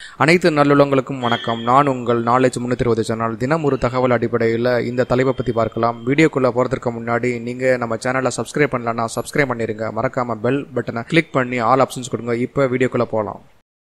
அனைத்து நல்லுள்ளங்களுக்கும் வணக்கம் நான் உங்கள் நாலேஜ் முன்னூற்றி இருபது சேனல் தினம் ஒரு தகவல் அடிப்படையில் இந்த தலைப்பை பற்றி பார்க்கலாம் வீடியோக்குள்ளே போகிறதுக்கு முன்னாடி நீங்கள் நம்ம சேனலை சப்ஸ்கிரைப் பண்ணலன்னா சப்ஸ்கிரைப் பண்ணிடுங்க மறக்காமல் பெல் பட்டனை கிளிக் பண்ணி ஆல் ஆப்ஷன்ஸ் கொடுங்க இப்போ வீடியோக்குள்ளே போகலாம்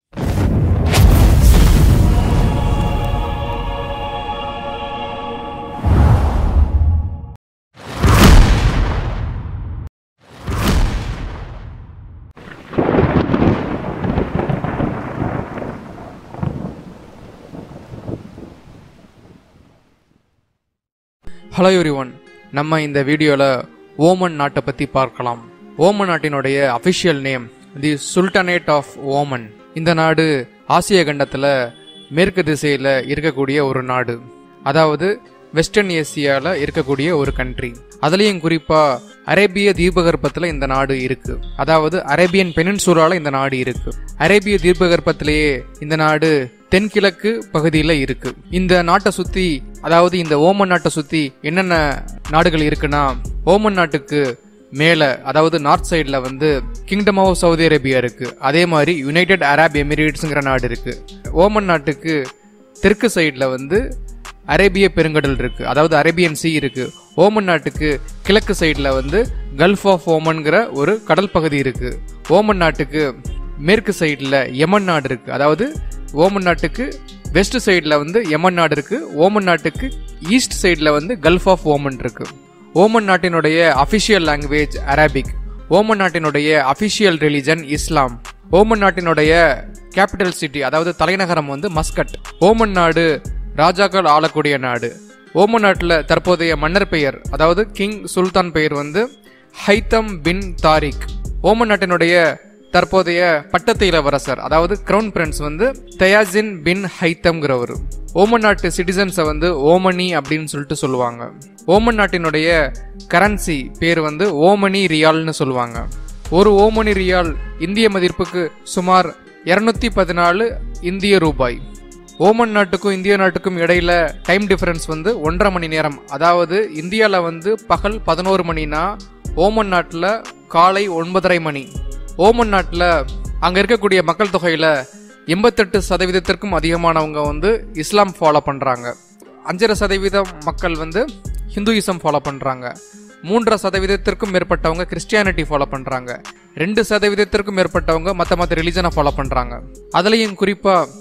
ஹலோ எவ்ரி ஒன் நம்ம இந்த வீடியோவில் ஓமன் நாட்டை பற்றி பார்க்கலாம் ஓமன் நாட்டினுடைய official name the sultanate of Oman இந்த நாடு ஆசிய கண்டத்தில் மேற்கு திசையில் இருக்கக்கூடிய ஒரு நாடு அதாவது வெஸ்டர்ன் ஏசியாவில் இருக்கக்கூடிய ஒரு கண்ட்ரி அதுலேயும் குறிப்பாக அரேபிய தீபகற்பத்தில் இந்த நாடு இருக்கு அதாவது அரேபியன் பெனின்சூலால இந்த நாடு இருக்கு அரேபிய தீபகற்பத்திலேயே இந்த நாடு தென்கிழக்கு பகுதியில் இருக்கு இந்த நாட்டை சுத்தி அதாவது இந்த ஓமன் நாட்டை சுத்தி என்னென்ன நாடுகள் இருக்குன்னா ஓமன் நாட்டுக்கு மேல அதாவது நார்த் சைடில் வந்து கிங்டம் ஆஃப் சவுதி அரேபியா இருக்கு அதே மாதிரி யுனைடெட் அரப் எமிரேட்ஸுங்கிற நாடு இருக்கு ஓமன் நாட்டுக்கு தெற்கு சைடில் வந்து அரேபிய பெருங்கடல் இருக்கு அதாவது அரேபியன் சி இருக்கு ஓமன் நாட்டுக்கு கிழக்கு சைடில் வந்து கல்ஃப் ஆஃப் ஓமன்கிற ஒரு கடல் பகுதி இருக்கு ஓமன் நாட்டுக்கு மேற்கு சைடில் யமன் நாடு இருக்கு அதாவது ஓமன் நாட்டுக்கு வெஸ்ட் சைடில் வந்து யமன் நாடு இருக்கு ஓமன் நாட்டுக்கு ஈஸ்ட் சைடில் வந்து கல்ஃப் ஆஃப் ஓமன் இருக்கு ஓமன் நாட்டினுடைய அஃபிஷியல் லாங்குவேஜ் அரபிக் ஓமன் நாட்டினுடைய அஃபிஷியல் ரிலிஜன் இஸ்லாம் ஓமன் நாட்டினுடைய கேபிட்டல் சிட்டி அதாவது தலைநகரம் வந்து மஸ்கட் ஓமன் நாடு ராஜாக்கள் ஆளக்கூடிய நாடு ஓமன் நாட்டில் தற்போதைய மன்னர் பெயர் அதாவது கிங் சுல்தான் பெயர் வந்து ஹைத்தம் பின் தாரிக் ஓமன் நாட்டினுடைய தற்போதைய பட்டத்து இளவரசர் அதாவது கிரவுன் பிரின்ஸ் வந்து தயாசின் பின் ஹைத்தம்ங்கிறவர் ஓமன் நாட்டு சிட்டிசன்ஸை வந்து ஓமனி அப்படின்னு சொல்லிட்டு சொல்லுவாங்க ஓமன் நாட்டினுடைய கரன்சி பேர் வந்து ஓமனி ரியால்னு சொல்லுவாங்க ஒரு ஓமனி ரியால் இந்திய மதிப்புக்கு சுமார் இருநூத்தி பதினாலு இந்திய ரூபாய் ஓமன் நாட்டுக்கும் இந்திய நாட்டுக்கும் இடையில டைம் டிஃபரன்ஸ் வந்து ஒன்றரை மணி நேரம் அதாவது இந்தியாவில் வந்து பகல் பதினோரு மணினா ஓமன் நாட்டில் காலை ஒன்பதரை மணி ஓமன் நாட்டில் அங்கே இருக்கக்கூடிய மக்கள் தொகையில் எண்பத்தெட்டு சதவீதத்திற்கும் அதிகமானவங்க வந்து இஸ்லாம் ஃபாலோ பண்ணுறாங்க அஞ்சரை சதவீதம் மக்கள் வந்து ஹிந்துயிசம் ஃபாலோ பண்ணுறாங்க மூன்றரை சதவீதத்திற்கும் மேற்பட்டவங்க கிறிஸ்டியானிட்டி ஃபாலோ பண்ணுறாங்க ரெண்டு சதவீதத்திற்கும் மேற்பட்டவங்க மற்ற மற்ற ரிலிஜனை ஃபாலோ பண்ணுறாங்க அதுலேயும் குறிப்பாக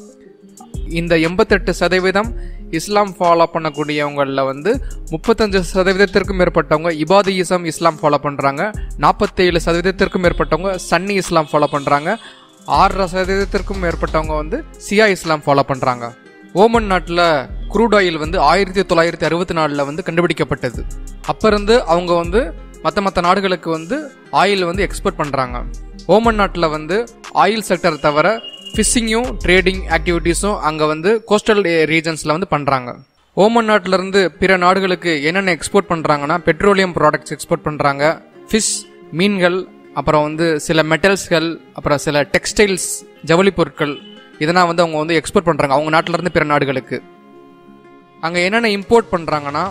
இந்த எண்பத்தெட்டு சதவீதம் இஸ்லாம் ஃபாலோ பண்ணக்கூடியவங்களில் வந்து முப்பத்தஞ்சு சதவீதத்திற்கும் மேற்பட்டவங்க இபாதியிசம் இஸ்லாம் ஃபாலோ பண்ணுறாங்க நாற்பத்தேழு சதவீதத்திற்கும் மேற்பட்டவங்க சன்னி இஸ்லாம் ஃபாலோ பண்ணுறாங்க ஆறரை சதவீதத்திற்கும் மேற்பட்டவங்க வந்து சியா இஸ்லாம் ஃபாலோ பண்ணுறாங்க ஓமன் நாட்டில் குரூட் ஆயில் வந்து ஆயிரத்தி தொள்ளாயிரத்தி அறுபத்தி நாலில் வந்து கண்டுபிடிக்கப்பட்டது அப்போ இருந்து அவங்க வந்து மற்ற மற்ற நாடுகளுக்கு வந்து ஆயில் வந்து எக்ஸ்போர்ட் பண்ணுறாங்க ஓமன் நாட்டில் வந்து ஆயில் செக்டர் தவிர ஃபிஷிங்கும் ட்ரேடிங் ஆக்டிவிட்டீஸும் அங்கே வந்து கோஸ்டல் ரீஜன்ஸில் வந்து பண்ணுறாங்க ஓமன் நாட்டிலேருந்து பிற நாடுகளுக்கு என்னென்ன எக்ஸ்போர்ட் பண்ணுறாங்கன்னா பெட்ரோலியம் ப்ராடக்ட்ஸ் எக்ஸ்போர்ட் பண்ணுறாங்க ஃபிஷ் மீன்கள் அப்புறம் வந்து சில மெட்டல்ஸ்கள் அப்புறம் சில டெக்ஸ்டைல்ஸ் ஜவுளி பொருட்கள் இதெல்லாம் வந்து அவங்க வந்து எக்ஸ்போர்ட் பண்ணுறாங்க அவங்க நாட்டிலேருந்து பிற நாடுகளுக்கு அங்கே என்னென்ன இம்போர்ட் பண்ணுறாங்கன்னா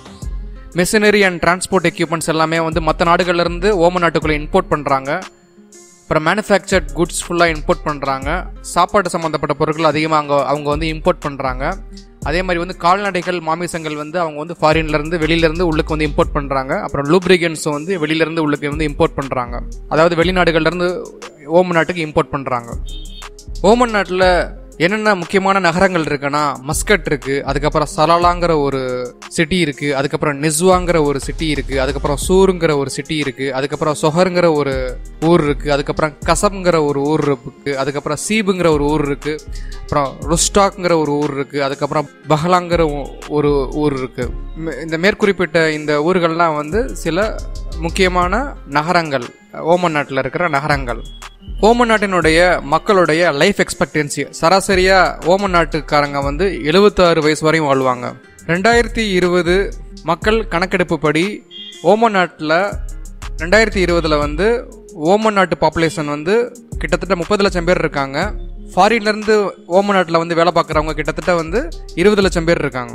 மெஷினரி அண்ட் டிரான்ஸ்போர்ட் எக்யூப்மெண்ட்ஸ் எல்லாமே வந்து மற்ற நாடுகள்லேருந்து ஓமன் நாட்டுக்குள்ளே இம்போர்ட் பண்ணுறாங்க அப்புறம் மேனுஃபேக்சர்ட் குட்ஸ் ஃபுல்லாக இம்போர்ட் பண்ணுறாங்க சாப்பாடு சம்மந்தப்பட்ட பொருட்கள் அதிகமாக அங்கே அவங்க வந்து இம்போர்ட் பண்ணுறாங்க அதே மாதிரி வந்து கால்நடைகள் மாமிசங்கள் வந்து அவங்க வந்து ஃபாரின்லேருந்து வெளியிலேருந்து உள்ளுக்கு வந்து இம்போர்ட் பண்ணுறாங்க அப்புறம் லூப்ரிகன்ஸும் வந்து வெளியிலேருந்து உள்ளுக்கு வந்து இம்போர்ட் பண்ணுறாங்க அதாவது வெளிநாடுகள்லேருந்து ஓமன் நாட்டுக்கு இம்போர்ட் பண்ணுறாங்க ஓமன் நாட்டில் என்னென்ன முக்கியமான நகரங்கள் இருக்குன்னா மஸ்கட் இருக்கு அதுக்கப்புறம் சலாலாங்கிற ஒரு சிட்டி இருக்கு அதுக்கப்புறம் நிஸ்வாங்கிற ஒரு சிட்டி இருக்கு அதுக்கப்புறம் சூருங்கிற ஒரு சிட்டி இருக்கு அதுக்கப்புறம் சொஹருங்கிற ஒரு ஊர் இருக்கு அதுக்கப்புறம் கசம்ங்கிற ஒரு ஊர் இருக்கு அதுக்கப்புறம் சீபுங்கிற ஒரு ஊர் இருக்கு அப்புறம் ருஸ்டாக்ங்கிற ஒரு ஊர் இருக்கு அதுக்கப்புறம் பஹலாங்கிற ஒரு ஊர் இருக்கு இந்த மேற்குறிப்பிட்ட இந்த ஊர்கள்லாம் வந்து சில முக்கியமான நகரங்கள் ஓமன் நாட்டில் இருக்கிற நகரங்கள் ஓமன் நாட்டினுடைய மக்களுடைய லைஃப் எக்ஸ்பெக்டன்சி சராசரியா ஓமன் நாட்டுக்காரங்க வந்து எழுபத்தாறு வயசு வரையும் வாழ்வாங்க ரெண்டாயிரத்தி இருபது மக்கள் கணக்கெடுப்பு படி ஓமன் நாட்டில் ரெண்டாயிரத்தி இருபதுல வந்து ஓமன் நாட்டு பாப்புலேஷன் வந்து கிட்டத்தட்ட முப்பது லட்சம் பேர் இருக்காங்க ஃபாரின்லேருந்து ஓமன் நாட்டில் வந்து வேலை பார்க்குறவங்க கிட்டத்தட்ட வந்து இருபது லட்சம் பேர் இருக்காங்க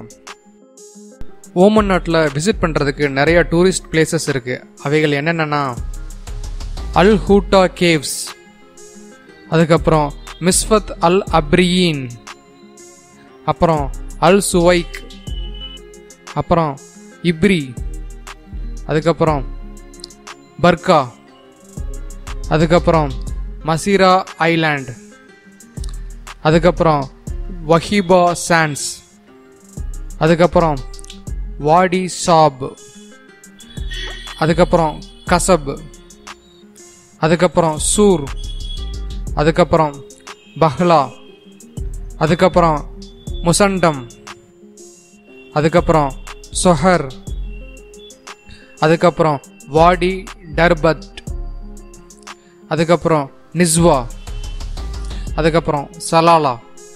ஓமன் நாட்டில் விசிட் பண்ணுறதுக்கு நிறைய டூரிஸ்ட் பிளேசஸ் இருக்குது அவைகள் என்னென்னா அல் ஹூட்டா கேவ்ஸ் அதுக்கப்புறம் மிஸ்வத் அல் அப்ரியின் அப்புறம் அல் சுவைக் அப்புறம் இப்ரி அதுக்கப்புறம் பர்கா அதுக்கப்புறம் மசீரா ஐலாண்ட் அதுக்கப்புறம் வஹீபா சான்ஸ் அதுக்கப்புறம் வாடி சாப் அதுக்கப்புறம் கசப் அதுக்கப்புறம் சூர் அதுக்கப்புறம் பஹ்லா அதுக்கப்புறம் முசண்டம் அதுக்கப்புறம் சொஹர் அதுக்கப்புறம் வாடி டர்பத் அதுக்கப்புறம் நிஸ்வா அதுக்கப்புறம் சலாலா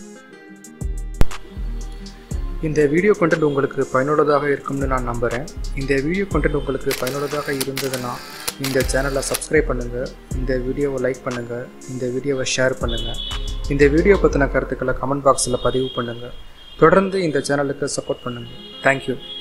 இந்த வீடியோ கண்டென்ட் உங்களுக்கு பயனுள்ளதாக இருக்கும்னு நான் நம்புகிறேன் இந்த வீடியோ கண்டென்ட் உங்களுக்கு பயனுள்ளதாக இருந்ததுன்னா இந்த சேனலை சப்ஸ்கிரைப் பண்ணுங்கள் இந்த வீடியோவை லைக் பண்ணுங்கள் இந்த வீடியோவை ஷேர் பண்ணுங்கள் இந்த வீடியோ பற்றின கருத்துக்களை கமெண்ட் பாக்ஸில் பதிவு பண்ணுங்கள் தொடர்ந்து இந்த சேனலுக்கு சப்போர்ட் பண்ணுங்கள் தேங்க்யூ